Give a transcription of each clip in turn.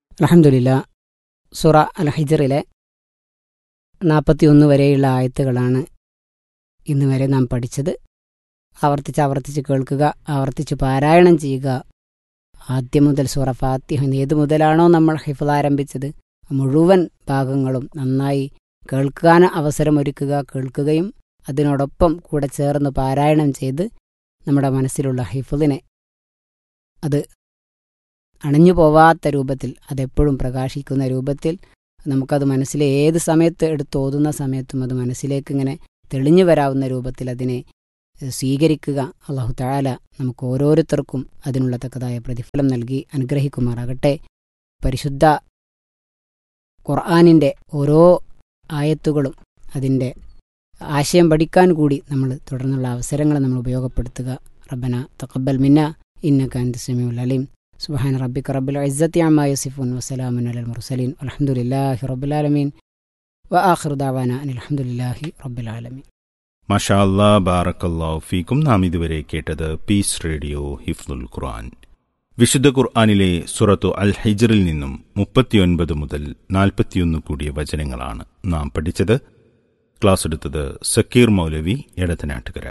അലഹമുല്ല സുറ അൽ ഹിജറിലെ നാൽപ്പത്തിയൊന്ന് വരെയുള്ള ആയത്തുകളാണ് ഇന്ന് വരെ നാം പഠിച്ചത് ആവർത്തിച്ച് ആവർത്തിച്ച് കേൾക്കുക ആവർത്തിച്ച് പാരായണം ചെയ്യുക ആദ്യം മുതൽ സൂറ ഫാത്തിഹ ഏത് മുതലാണോ നമ്മൾ ഹിഫ്ള് ആരംഭിച്ചത് മുഴുവൻ ഭാഗങ്ങളും നന്നായി കേൾക്കാൻ അവസരമൊരുക്കുക കേൾക്കുകയും അതിനോടൊപ്പം കൂടെ ചേർന്ന് പാരായണം ചെയ്ത് നമ്മുടെ മനസ്സിലുള്ള ഹിഫിളിനെ അത് അണഞ്ഞു പോവാത്ത രൂപത്തിൽ അതെപ്പോഴും പ്രകാശിക്കുന്ന രൂപത്തിൽ നമുക്കത് മനസ്സിലെ ഏത് സമയത്ത് എടുത്ത് ഓതുന്ന സമയത്തും അത് മനസ്സിലേക്ക് ഇങ്ങനെ തെളിഞ്ഞു വരാവുന്ന രൂപത്തിൽ അതിനെ സ്വീകരിക്കുക അള്ളാഹു താല നമുക്ക് ഓരോരുത്തർക്കും അതിനുള്ള തക്കതായ പ്രതിഫലം നൽകി അനുഗ്രഹിക്കുമാറാകട്ടെ പരിശുദ്ധ ഖുർആാനിൻ്റെ ഓരോ ആയത്തുകളും അതിൻ്റെ ആശയം പഠിക്കാൻ കൂടി നമ്മൾ തുടർന്നുള്ള അവസരങ്ങൾ നമ്മൾ ഉപയോഗപ്പെടുത്തുക റബ്ബന തഖബ്ബൽ മിന്ന ഇന്നക അൻത സമീഉൽ അലീം സുബ്ഹാന റബ്ബിക റബ്ബിൽ ഇസ്സത്തി അമ്മാ യസിഫൂൻ വസലാമുൻ അലൽ മുർസലീൻ അൽഹംദുലില്ലാഹി റബ്ബിൽ ആലമീൻ വആഖിറു ദഅവാന അനിൽ ഹംദുലില്ലാഹി റബ്ബിൽ ആലമീൻ മഷാ അല്ലാ ബാറക്കല്ലാ ഫീക്കും നാം ഇതുവരെ കേട്ടത് പീസ് റേഡിയോ ഹിഫ്ദുൽ ഖുർആൻ വിശുദ്ധ ഖുർആാനിലെ സുറത്തു അൽ ഹൈജറിൽ നിന്നും മുപ്പത്തിയൊൻപത് മുതൽ നാൽപ്പത്തിയൊന്ന് കൂടിയ വചനങ്ങളാണ് നാം പഠിച്ചത് ക്ലാസ് എടുത്തത് സക്കീർ മൗലവി എടത്തനാട്ടുകര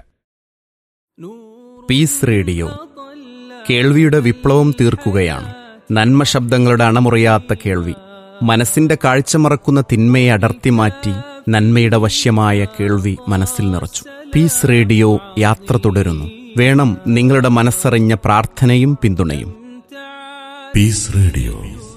പീസ് റേഡിയോ കേൾവിയുടെ വിപ്ലവം തീർക്കുകയാണ് നന്മ ശബ്ദങ്ങളുടെ അണമുറിയാത്ത കേൾവി മനസ്സിന്റെ കാഴ്ച മറക്കുന്ന തിന്മയെ അടർത്തി മാറ്റി നന്മയുടെ വശ്യമായ കേൾവി മനസ്സിൽ നിറച്ചു പീസ് റേഡിയോ യാത്ര തുടരുന്നു വേണം നിങ്ങളുടെ മനസ്സറിഞ്ഞ പ്രാർത്ഥനയും പിന്തുണയും പീസ് റേഡിയോ